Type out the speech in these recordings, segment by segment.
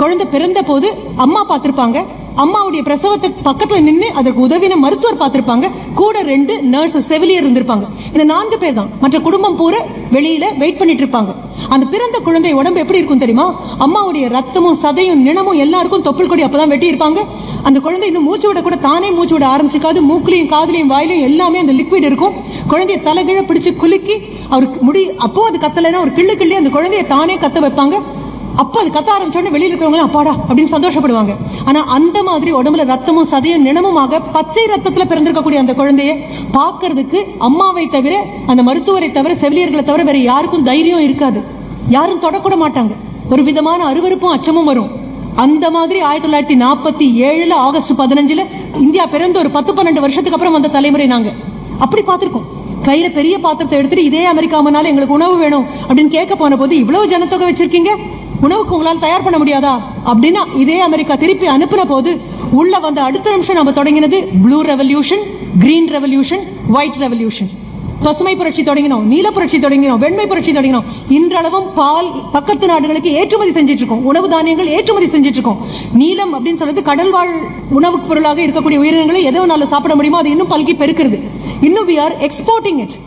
குழந்தை பிறந்த போது அம்மா பார்த்திருப்பாங்க அம்மாவுடைய பிரசவத்துக்கு பக்கத்துல நின்னு அதற்கு உதவின மருத்துவர் பார்த்திருப்பாங்க கூட ரெண்டு நர்ஸ் செவிலியர் இருந்திருப்பாங்க இந்த நான்கு பேர் தான் மற்ற குடும்பம் பூரா வெளியில வெயிட் பண்ணிட்டு இருப்பாங்க அந்த பிறந்த குழந்தை உடம்பு எப்படி இருக்கும் தெரியுமா அம்மாவுடைய ரத்தமும் சதையும் நிணமும் எல்லாருக்கும் தொப்புள் கொடி அப்பதான் வெட்டி இருப்பாங்க அந்த குழந்தை இன்னும் மூச்சு விட கூட தானே மூச்சு விட ஆரம்பிச்சுக்காது மூக்குலையும் காதுலையும் வாயிலையும் எல்லாமே அந்த லிக்விட் இருக்கும் குழந்தைய தலைகீழ பிடிச்சு குலுக்கி அவருக்கு முடி அப்போ அது கத்தலைன்னா ஒரு கிள்ளு கிள்ளி அந்த குழந்தைய தானே கத்த வைப்பாங்க அப்ப அது கத்த ஆரம்பிச்ச உடனே வெளியில இருக்கிறவங்க அப்பாடா அப்படின்னு சந்தோஷப்படுவாங்க ஆனா அந்த மாதிரி உடம்புல ரத்தமும் சதையும் நிணமுமாக பச்சை ரத்தத்துல பிறந்திருக்கக்கூடிய அந்த குழந்தைய பார்க்கிறதுக்கு அம்மாவை தவிர அந்த மருத்துவரை தவிர செவிலியர்களை தவிர வேற யாருக்கும் தைரியம் இருக்காது யாரும் தொடக்கூட மாட்டாங்க ஒரு விதமான அருவருப்பும் அச்சமும் வரும் அந்த மாதிரி ஆயிரத்தி தொள்ளாயிரத்தி நாற்பத்தி ஏழுல ஆகஸ்ட் பதினஞ்சுல இந்தியா பிறந்த ஒரு பத்து பன்னெண்டு வருஷத்துக்கு அப்புறம் வந்த தலைமுறை நாங்க அப்படி பார்த்திருக்கோம் கையில பெரிய பாத்திரத்தை எடுத்துட்டு இதே அமெரிக்கா மனால எங்களுக்கு உணவு வேணும் அப்படின்னு கேட்க போன போது இவ்வளவு ஜனத்தொகை வச்சிருக்கீங்க உணவுக்கு உங்களால் தயார் பண்ண முடியாதா அப்படின்னா இதே அமெரிக்கா திருப்பி அனுப்புன போது உள்ள வந்த அடுத்த நிமிஷம் நம்ம தொடங்கினது blue revolution green revolution white revolution பசுமை புரட்சி தொடங்கினோம் நீல புரட்சி தொடங்கினோம் வெண்மை புரட்சி தொடங்கினோம் இன்றளவும் பால் பக்கத்து நாடுகளுக்கு ஏற்றுமதி செஞ்சுட்டு இருக்கோம் உணவு தானியங்கள் ஏற்றுமதி செஞ்சுட்டு இருக்கோம் நீலம் அப்படின்னு சொல்றது கடல் வாழ் உணவுப் பொருளாக இருக்கக்கூடிய உயிரினங்களை எதோ நாள் சாப்பிட முடியுமோ அது இன்னும் பல்கி பெருக்கிறது இன்னும் வி ஆர் எக்ஸ்போர்ட்டிங் இட்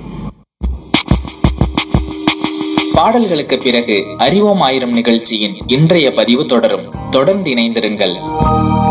பாடல்களுக்கு பிறகு அறிவோம் ஆயிரம் நிகழ்ச்சியின் இன்றைய பதிவு தொடரும் தொடர்ந்து இணைந்திருங்கள்